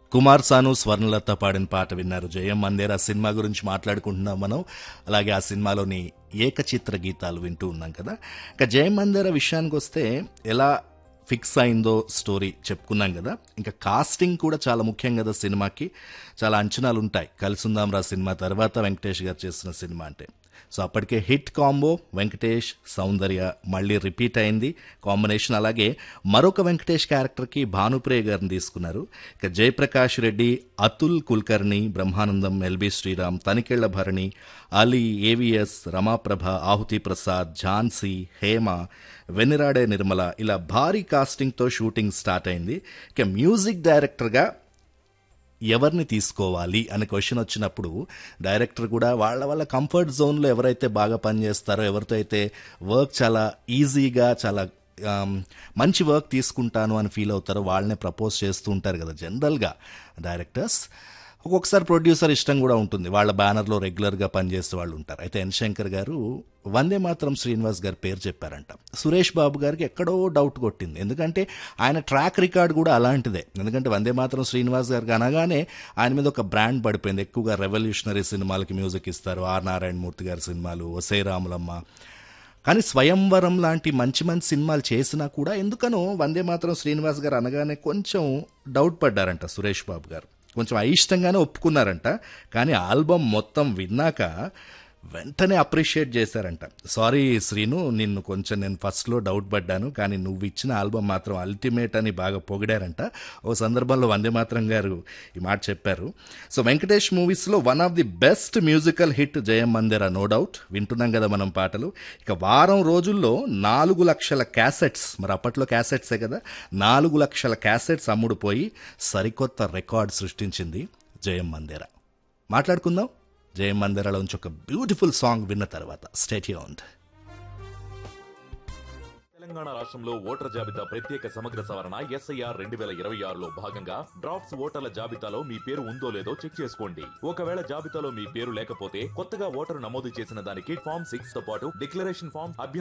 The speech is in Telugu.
కుమార్ సాను స్వర్ణలత పాడిన పాట విన్నారు జయం మందేర్ ఆ సినిమా గురించి మాట్లాడుకుంటున్నాం మనం అలాగే ఆ సినిమాలోని ఏకచిత్ర గీతాలు వింటూ ఉన్నాం కదా ఇక జయం మందేర విషయానికి వస్తే ఎలా ఫిక్స్ అయిందో స్టోరీ చెప్పుకున్నాం కదా ఇంకా కాస్టింగ్ కూడా చాలా ముఖ్యం కదా సినిమాకి చాలా అంచనాలు ఉంటాయి కలిసుందాం రా సినిమా తర్వాత వెంకటేష్ గారు చేసిన సినిమా అంటే సో అప్పటికే హిట్ కాంబో వెంకటేష్ సౌందర్య మళ్ళీ రిపీట్ అయింది కాంబినేషన్ అలాగే మరొక వెంకటేష్ క్యారెక్టర్కి భానుప్రియ గారిని తీసుకున్నారు ఇక జయప్రకాష్ రెడ్డి అతుల్ కుల్కర్ణి బ్రహ్మానందం ఎల్బి శ్రీరామ్ తనికెళ్ల భరణి అలీ ఏవిఎస్ రమాప్రభ ఆహుతి ప్రసాద్ ఝాన్సీ హేమ వెనిరాడే నిర్మల ఇలా భారీ కాస్టింగ్తో షూటింగ్ స్టార్ట్ అయింది ఇక మ్యూజిక్ డైరెక్టర్గా ఎవరిని తీసుకోవాలి అనే క్వశ్చన్ వచ్చినప్పుడు డైరెక్టర్ కూడా వాళ్ళ వాళ్ళ కంఫర్ట్ జోన్లో ఎవరైతే బాగా పనిచేస్తారో ఎవరితో అయితే వర్క్ చాలా ఈజీగా చాలా ఆమ్, మంచి వర్క్ తీసుకుంటాను అని ఫీల్ అవుతారో వాళ్ళనే ప్రపోజ్ చేస్తూ ఉంటారు కదా జనరల్గా డైరెక్టర్స్ ఒక్కొక్కసారి ప్రొడ్యూసర్ ఇష్టం కూడా ఉంటుంది వాళ్ళ బ్యానర్లో రెగ్యులర్గా పనిచేసే వాళ్ళు ఉంటారు అయితే ఎన్ శంకర్ గారు వందే మాత్రం శ్రీనివాస్ గారి పేరు చెప్పారంట సురేష్ బాబు గారికి ఎక్కడో డౌట్ కొట్టింది ఎందుకంటే ఆయన ట్రాక్ రికార్డ్ కూడా అలాంటిదే ఎందుకంటే వందే మాత్రం శ్రీనివాస్ గారికి అనగానే ఆయన మీద ఒక బ్రాండ్ పడిపోయింది ఎక్కువగా రెవల్యూషనరీ సినిమాలకి మ్యూజిక్ ఇస్తారు ఆర్ నారాయణ మూర్తి గారి సినిమాలు ఒసే రాములమ్మ కానీ స్వయంవరం లాంటి మంచి మంచి సినిమాలు చేసినా కూడా ఎందుకనో వందే మాత్రం శ్రీనివాస్ గారు అనగానే కొంచెం డౌట్ పడ్డారంట సురేష్ బాబు గారు కొంచెం అయిష్టంగానే ఒప్పుకున్నారంట కానీ ఆల్బమ్ మొత్తం విన్నాక వెంటనే అప్రిషియేట్ చేశారంట సారీ శ్రీను నిన్ను కొంచెం నేను ఫస్ట్లో డౌట్ పడ్డాను కానీ నువ్వు ఇచ్చిన ఆల్బమ్ మాత్రం అల్టిమేట్ అని బాగా పొగిడారంట ఓ సందర్భంలో వందే మాత్రం గారు ఈ మాట చెప్పారు సో వెంకటేష్ మూవీస్లో one of the best musical hit Jayam మందిర నో డౌట్ వింటున్నాం కదా మనం పాటలు ఇక వారం రోజుల్లో నాలుగు లక్షల క్యాసెట్స్ మరి అప్పట్లో క్యాసెట్సే కదా నాలుగు లక్షల క్యాసెట్స్ అమ్ముడుపోయి సరికొత్త రికార్డ్ సృష్టించింది జయం మందిర మాట్లాడుకుందాం జయం మందిరలోంచి ఒక బ్యూటిఫుల్ సాంగ్ విన్న తర్వాత స్టేట్యూన్డ్ తెలంగాణ రాష్ట్రంలో ఓటర్ల జాబితా ప్రత్యేక సమగ్ర సవరణ ఎస్ఐఆర్ రెండు వేల ఇరవై ఆరులో భాగంగా డ్రాఫ్ట్స్ ఓటర్ల జాబితాలో మీ పేరు ఉందో లేదో చెక్ చేసుకోండి ఒకవేళ జాబితాలో మీ పేరు లేకపోతే కొత్తగా ఓటరు నమోదు చేసిన దానికి ఫామ్ సిక్స్ తో పాటు డిక్లరేషన్ ఫామ్